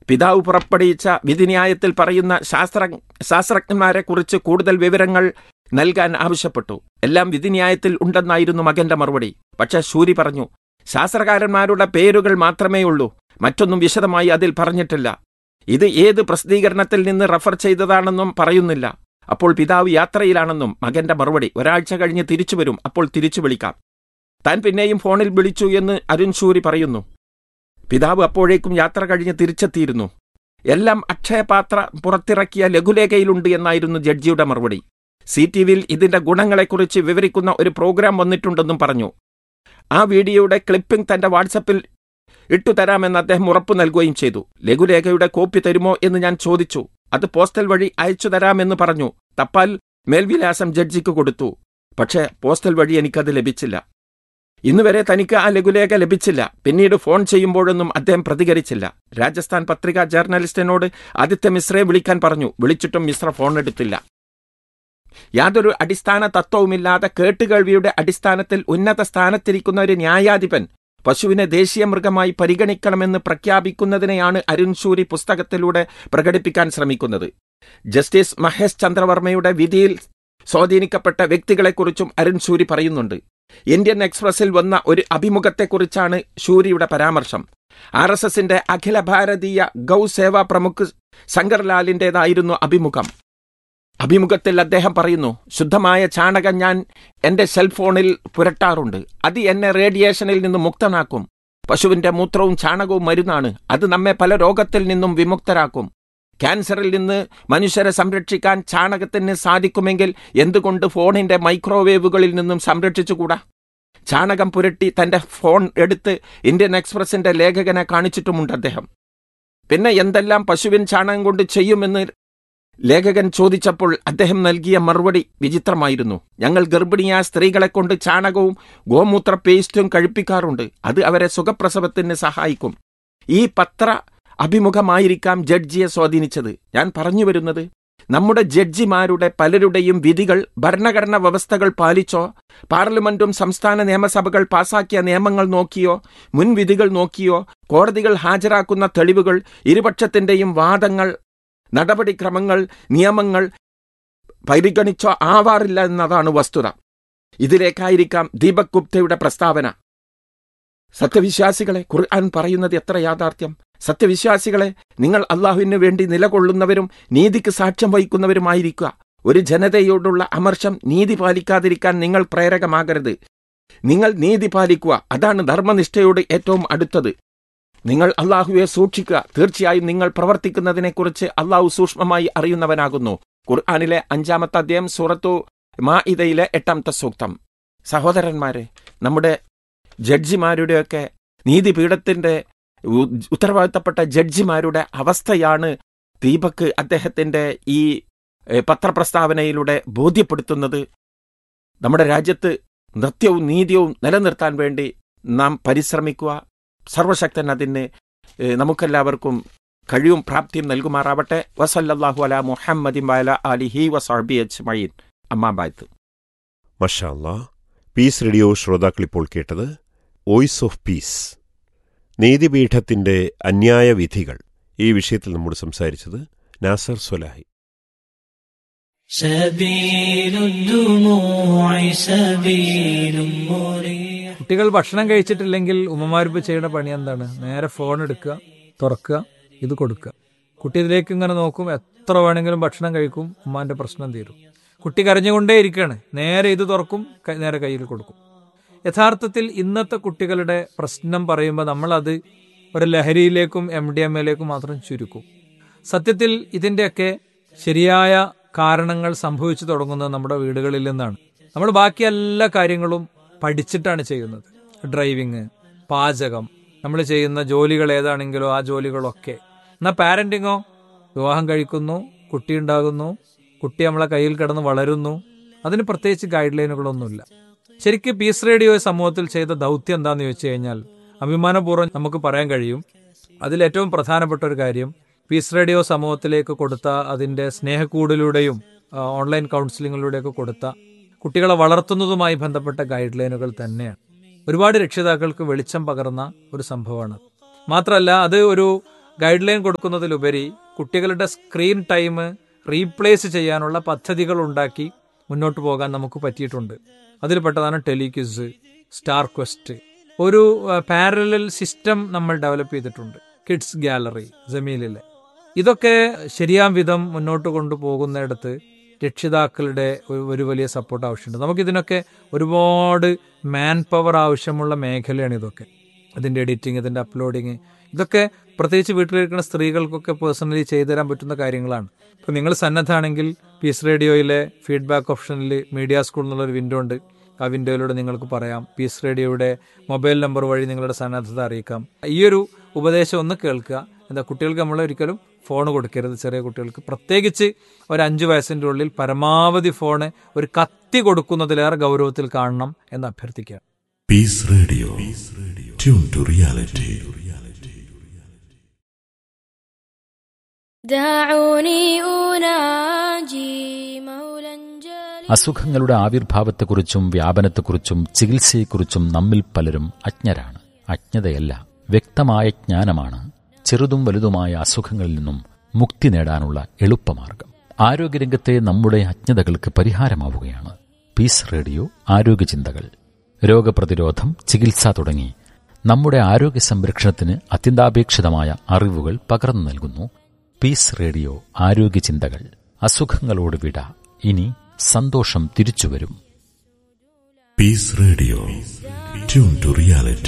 പിതാവ് പുറപ്പെടുവിച്ച വിധിന്യായത്തിൽ പറയുന്ന ശാസ്ത്ര ശാസ്ത്രജ്ഞന്മാരെ കുറിച്ച് കൂടുതൽ വിവരങ്ങൾ നൽകാൻ ആവശ്യപ്പെട്ടു എല്ലാം വിധിന്യായത്തിൽ ഉണ്ടെന്നായിരുന്നു മകന്റെ മറുപടി പക്ഷേ ശൂരി പറഞ്ഞു ശാസ്ത്രകാരന്മാരുടെ പേരുകൾ മാത്രമേ ഉള്ളൂ മറ്റൊന്നും വിശദമായി അതിൽ പറഞ്ഞിട്ടില്ല ഇത് ഏത് പ്രസിദ്ധീകരണത്തിൽ നിന്ന് റഫർ ചെയ്തതാണെന്നും പറയുന്നില്ല അപ്പോൾ പിതാവ് യാത്രയിലാണെന്നും മകന്റെ മറുപടി ഒരാഴ്ച കഴിഞ്ഞ് തിരിച്ചു വരും അപ്പോൾ തിരിച്ചു വിളിക്കാം താൻ പിന്നെയും ഫോണിൽ വിളിച്ചു എന്ന് അരുൺ ശൂരി പറയുന്നു പിതാവ് അപ്പോഴേക്കും യാത്ര കഴിഞ്ഞ് തിരിച്ചെത്തിയിരുന്നു എല്ലാം അക്ഷയപാത്ര പുറത്തിറക്കിയ ലഘുലേഖയിലുണ്ട് എന്നായിരുന്നു ജഡ്ജിയുടെ മറുപടി സി ടി വിയിൽ ഇതിന്റെ ഗുണങ്ങളെക്കുറിച്ച് വിവരിക്കുന്ന ഒരു പ്രോഗ്രാം വന്നിട്ടുണ്ടെന്നും പറഞ്ഞു ആ വീഡിയോയുടെ ക്ലിപ്പിംഗ് തന്റെ വാട്സപ്പിൽ ഇട്ടുതരാമെന്ന് അദ്ദേഹം ഉറപ്പു നൽകുകയും ചെയ്തു ലഘുലേഖയുടെ കോപ്പി തരുമോ എന്ന് ഞാൻ ചോദിച്ചു അത് പോസ്റ്റൽ വഴി അയച്ചു തരാമെന്ന് പറഞ്ഞു തപ്പാൽ മേൽവിലാസം ജഡ്ജിക്ക് കൊടുത്തു പക്ഷേ പോസ്റ്റൽ വഴി എനിക്കത് ലഭിച്ചില്ല ഇന്നുവരെ തനിക്ക് ആ ലഘുലേഖ ലഭിച്ചില്ല പിന്നീട് ഫോൺ ചെയ്യുമ്പോഴൊന്നും അദ്ദേഹം പ്രതികരിച്ചില്ല രാജസ്ഥാൻ പത്രിക ജേർണലിസ്റ്റിനോട് ആദിത്യ മിശ്രയെ വിളിക്കാൻ പറഞ്ഞു വിളിച്ചിട്ടും മിശ്ര ഫോൺ എടുത്തില്ല യാതൊരു അടിസ്ഥാന തത്വവുമില്ലാതെ കേട്ടുകേൾവിയുടെ അടിസ്ഥാനത്തിൽ ഉന്നത സ്ഥാനത്തിരിക്കുന്ന ഒരു ന്യായാധിപൻ പശുവിനെ ദേശീയ മൃഗമായി പരിഗണിക്കണമെന്ന് പ്രഖ്യാപിക്കുന്നതിനെയാണ് അരുൺ ശൂരി പുസ്തകത്തിലൂടെ പ്രകടിപ്പിക്കാൻ ശ്രമിക്കുന്നത് ജസ്റ്റിസ് മഹേഷ് ചന്ദ്രവർമ്മയുടെ വിധിയിൽ സ്വാധീനിക്കപ്പെട്ട വ്യക്തികളെക്കുറിച്ചും അരുൺ ശൂരി പറയുന്നുണ്ട് ഇന്ത്യൻ എക്സ്പ്രസിൽ വന്ന ഒരു അഭിമുഖത്തെക്കുറിച്ചാണ് ശൂരിയുടെ പരാമർശം ആർ എസ് എസിന്റെ അഖില ഭാരതീയ ഗൗ സേവാ പ്രമുഖ് ശങ്കർലാലിന്റേതായിരുന്നു അഭിമുഖം അഭിമുഖത്തിൽ അദ്ദേഹം പറയുന്നു ശുദ്ധമായ ചാണകം ഞാൻ എന്റെ സെൽഫോണിൽ പുരട്ടാറുണ്ട് അത് എന്നെ റേഡിയേഷനിൽ നിന്ന് മുക്തനാക്കും പശുവിന്റെ മൂത്രവും ചാണകവും മരുന്നാണ് അത് നമ്മെ പല രോഗത്തിൽ നിന്നും വിമുക്തരാക്കും ക്യാൻസറിൽ നിന്ന് മനുഷ്യരെ സംരക്ഷിക്കാൻ ചാണകത്തിന് സാധിക്കുമെങ്കിൽ എന്തുകൊണ്ട് ഫോണിന്റെ മൈക്രോവേവുകളിൽ നിന്നും സംരക്ഷിച്ചുകൂടാ ചാണകം പുരട്ടി തന്റെ ഫോൺ എടുത്ത് ഇന്ത്യൻ എക്സ്പ്രസിന്റെ ലേഖകനെ കാണിച്ചിട്ടുമുണ്ട് അദ്ദേഹം പിന്നെ എന്തെല്ലാം പശുവിൻ ചാണകം കൊണ്ട് ചെയ്യുമെന്ന് ലേഖകൻ ചോദിച്ചപ്പോൾ അദ്ദേഹം നൽകിയ മറുപടി വിചിത്രമായിരുന്നു ഞങ്ങൾ ഗർഭിണിയായ സ്ത്രീകളെ കൊണ്ട് ചാണകവും ഗോമൂത്ര പേസ്റ്റും കഴിപ്പിക്കാറുണ്ട് അത് അവരെ സുഖപ്രസവത്തിന് സഹായിക്കും ഈ പത്ര അഭിമുഖമായിരിക്കാം ജഡ്ജിയെ സ്വാധീനിച്ചത് ഞാൻ പറഞ്ഞു വരുന്നത് നമ്മുടെ ജഡ്ജിമാരുടെ പലരുടെയും വിധികൾ ഭരണഘടനാ വ്യവസ്ഥകൾ പാലിച്ചോ പാർലമെന്റും സംസ്ഥാന നിയമസഭകൾ പാസാക്കിയ നിയമങ്ങൾ നോക്കിയോ മുൻവിധികൾ നോക്കിയോ കോടതികൾ ഹാജരാക്കുന്ന തെളിവുകൾ ഇരുപക്ഷത്തിന്റെയും വാദങ്ങൾ നടപടിക്രമങ്ങൾ നിയമങ്ങൾ പരിഗണിച്ചോ ആവാറില്ല എന്നതാണ് വസ്തുത ഇതിലേക്കായിരിക്കാം ദീപക് ഗുപ്തയുടെ പ്രസ്താവന സത്യവിശ്വാസികളെ ഖുർആൻ പറയുന്നത് എത്ര യാഥാർത്ഥ്യം സത്യവിശ്വാസികളെ നിങ്ങൾ അള്ളാഹുവിന് വേണ്ടി നിലകൊള്ളുന്നവരും നീതിക്ക് സാക്ഷ്യം വഹിക്കുന്നവരുമായിരിക്കുക ഒരു ജനതയോടുള്ള അമർഷം നീതി പാലിക്കാതിരിക്കാൻ നിങ്ങൾ പ്രേരകമാകരുത് നിങ്ങൾ നീതി പാലിക്കുക അതാണ് ധർമ്മനിഷ്ഠയോട് ഏറ്റവും അടുത്തത് നിങ്ങൾ അള്ളാഹുവെ സൂക്ഷിക്കുക തീർച്ചയായും നിങ്ങൾ പ്രവർത്തിക്കുന്നതിനെക്കുറിച്ച് അള്ളാഹു സൂക്ഷ്മമായി അറിയുന്നവനാകുന്നു ഖുർആാനിലെ അഞ്ചാമത്തെ അധ്യായം സൂറത്തു മാഇദയിലെ എട്ടാമത്തെ സൂക്തം സഹോദരന്മാരെ നമ്മുടെ ജഡ്ജിമാരുടെയൊക്കെ നീതിപീഠത്തിന്റെ ഉത്തരവാദിത്തപ്പെട്ട ജഡ്ജിമാരുടെ അവസ്ഥയാണ് ദീപക് അദ്ദേഹത്തിന്റെ ഈ പത്രപ്രസ്താവനയിലൂടെ ബോധ്യപ്പെടുത്തുന്നത് നമ്മുടെ രാജ്യത്ത് നൃത്യവും നീതിയും നിലനിർത്താൻ വേണ്ടി നാം പരിശ്രമിക്കുക സർവശക്തൻ അതിന് നമുക്കെല്ലാവർക്കും കഴിവും പ്രാപ്തിയും നൽകുമാറാവട്ടെ വസല്ലാഹു അല മുഹമ്മദി വാല അലിഹി വസാബി അജ്മീൻ അമ്മാബായത്ത് മഷാല്ലാ പീസ് റേഡിയോ ശ്രോതാക്കൾ ഇപ്പോൾ കേട്ടത് വോയിസ് ഓഫ് പീസ് നീതിപീഠത്തിന്റെ അന്യായ വിധികൾ ഈ വിഷയത്തിൽ നമ്മോട് സംസാരിച്ചത് നാസർ സൊലാഹി سبيل الدموع سبيل مريح കുട്ടികൾ ഭക്ഷണം കഴിച്ചിട്ടില്ലെങ്കിൽ ഉമ്മമാരിപ്പോൾ ചെയ്യുന്ന പണി എന്താണ് നേരെ ഫോൺ എടുക്കുക തുറക്കുക ഇത് കൊടുക്കുക കുട്ടി ഇതിലേക്ക് ഇങ്ങനെ നോക്കും എത്ര വേണമെങ്കിലും ഭക്ഷണം കഴിക്കും ഉമ്മാന്റെ പ്രശ്നം തീരും കുട്ടി കരഞ്ഞുകൊണ്ടേ ഇരിക്കുകയാണ് നേരെ ഇത് തുറക്കും ക- നേരെ കയ്യിൽ കൊടുക്കും യഥാർത്ഥത്തിൽ ഇന്നത്തെ കുട്ടികളുടെ പ്രശ്നം പറയുമ്പോൾ നമ്മളത് ഒരു ലഹരിയിലേക്കും എം ഡി എം എയിലേക്കും മാത്രം ചുരുക്കും സത്യത്തിൽ ഇതിൻ്റെയൊക്കെ ശരിയായ കാരണങ്ങൾ സംഭവിച്ചു തുടങ്ങുന്നത് നമ്മുടെ വീടുകളിൽ നിന്നാണ് നമ്മൾ ബാക്കി എല്ലാ കാര്യങ്ങളും പഠിച്ചിട്ടാണ് ചെയ്യുന്നത് ഡ്രൈവിങ് പാചകം നമ്മൾ ചെയ്യുന്ന ജോലികൾ ഏതാണെങ്കിലോ ആ ജോലികളൊക്കെ എന്നാൽ പാരന്റിങ്ങോ വിവാഹം കഴിക്കുന്നു കുട്ടി ഉണ്ടാകുന്നു കുട്ടി നമ്മളെ കയ്യിൽ കിടന്ന് വളരുന്നു അതിന് പ്രത്യേകിച്ച് ഗൈഡ് ലൈനുകളൊന്നുമില്ല ശരിക്കും പീസ് റേഡിയോ സമൂഹത്തിൽ ചെയ്ത ദൗത്യം എന്താണെന്ന് ചോദിച്ചു കഴിഞ്ഞാൽ അഭിമാനപൂർവ്വം നമുക്ക് പറയാൻ കഴിയും അതിൽ ഏറ്റവും പ്രധാനപ്പെട്ട ഒരു കാര്യം പീസ് റേഡിയോ സമൂഹത്തിലേക്ക് കൊടുത്ത അതിൻ്റെ സ്നേഹക്കൂടിലൂടെയും ആ, ഓൺലൈൻ കൗൺസിലിങ്ങിലൂടെയൊക്കെ കൊടുത്ത കുട്ടികളെ വളർത്തുന്നതുമായി ബന്ധപ്പെട്ട ഗൈഡ് ലൈനുകൾ തന്നെയാണ് ഒരുപാട് രക്ഷിതാക്കൾക്ക് വെളിച്ചം പകർന്ന ഒരു സംഭവമാണ് മാത്രമല്ല അത് ഒരു ഗൈഡ് ലൈൻ കൊടുക്കുന്നതിലുപരി കുട്ടികളുടെ സ്ക്രീൻ ടൈം റീപ്ലേസ് ചെയ്യാനുള്ള പദ്ധതികൾ ഉണ്ടാക്കി മുന്നോട്ട് പോകാൻ നമുക്ക് പറ്റിയിട്ടുണ്ട് അതിൽപ്പെട്ടതാണ് ടെലിക്വിസ് സ്റ്റാർ ക്വസ്റ്റ് ഒരു പാരലൽ സിസ്റ്റം നമ്മൾ ഡെവലപ്പ് ചെയ്തിട്ടുണ്ട് കിഡ്സ് ഗാലറി ജമീലിലെ ഇതൊക്കെ ശരിയാം വിധം മുന്നോട്ട് കൊണ്ടുപോകുന്നിടത്ത് രക്ഷിതാക്കളുടെ ഒരു- ഒരു വലിയ സപ്പോർട്ട് ആവശ്യമുണ്ട് നമുക്കിതിനൊക്കെ ഒരുപാട് മാൻ പവർ ആവശ്യമുള്ള മേഖലയാണ് ഇതൊക്കെ ഇതിൻ്റെ എഡിറ്റിംഗ് ഇതിൻ്റെ അപ്ലോഡിങ് ഇതൊക്കെ പ്രത്യേകിച്ച് വീട്ടിലിരിക്കുന്ന സ്ത്രീകൾക്കൊക്കെ പേഴ്സണലി ചെയ്തു തരാൻ പറ്റുന്ന കാര്യങ്ങളാണ് ഇപ്പം നിങ്ങൾ സന്നദ്ധാണെങ്കിൽ പീസ് റേഡിയോയിലെ ഫീഡ്ബാക്ക് ഓപ്ഷനിൽ മീഡിയ സ്കൂൾ എന്നുള്ളൊരു വിൻഡോ ഉണ്ട് ആ വിൻഡോയിലൂടെ നിങ്ങൾക്ക് പറയാം പീസ് റേഡിയോയുടെ മൊബൈൽ നമ്പർ വഴി നിങ്ങളുടെ സന്നദ്ധത അറിയിക്കാം ഈ ഒരു ഉപദേശം ഒന്ന് കേൾക്കുക എന്താ കുട്ടികൾക്ക് നമ്മൾ ഒരിക്കലും ഫോൺ കൊടുക്കരുത് ചെറിയ കുട്ടികൾക്ക് പ്രത്യേകിച്ച് ഒരു അഞ്ച് വയസ്സിൻ്റെ ഉള്ളിൽ പരമാവധി ഫോണ് ഒരു കത്തി കൊടുക്കുന്നതിലേറെ ഗൗരവത്തിൽ കാണണം എന്ന് അഭ്യർത്ഥിക്കുക Peace Radio. Tune to reality. دعوني أناجي مولا جليلا അസുഖങ്ങളുടെ ആവിർഭാവത്തെക്കുറിച്ചും വ്യാപനത്തെക്കുറിച്ചും ചികിത്സയെക്കുറിച്ചും നമ്മിൽ പലരും അജ്ഞരാണ് അജ്ഞതയല്ല വ്യക്തമായ ജ്ഞാനമാണ് ചെറുതും വലുതുമായ അസുഖങ്ങളിൽ നിന്നും മുക്തി നേടാനുള്ള എളുപ്പമാർഗം ആരോഗ്യരംഗത്തെ നമ്മുടെ അജ്ഞതകൾക്ക് പരിഹാരമാവുകയാണ് പീസ് റേഡിയോ ആരോഗ്യചിന്തകൾ രോഗപ്രതിരോധം ചികിത്സ തുടങ്ങി നമ്മുടെ ആരോഗ്യ സംരക്ഷണത്തിന് അത്യന്താപേക്ഷിതമായ അറിവുകൾ പകർന്നു നൽകുന്നു പീസ് റേഡിയോ ആരോഗ്യചിന്തകൾ അസുഖങ്ങളോട് വിട ഇനി സന്തോഷം തിരിച്ചുവരും Peace Radio. Tune to reality.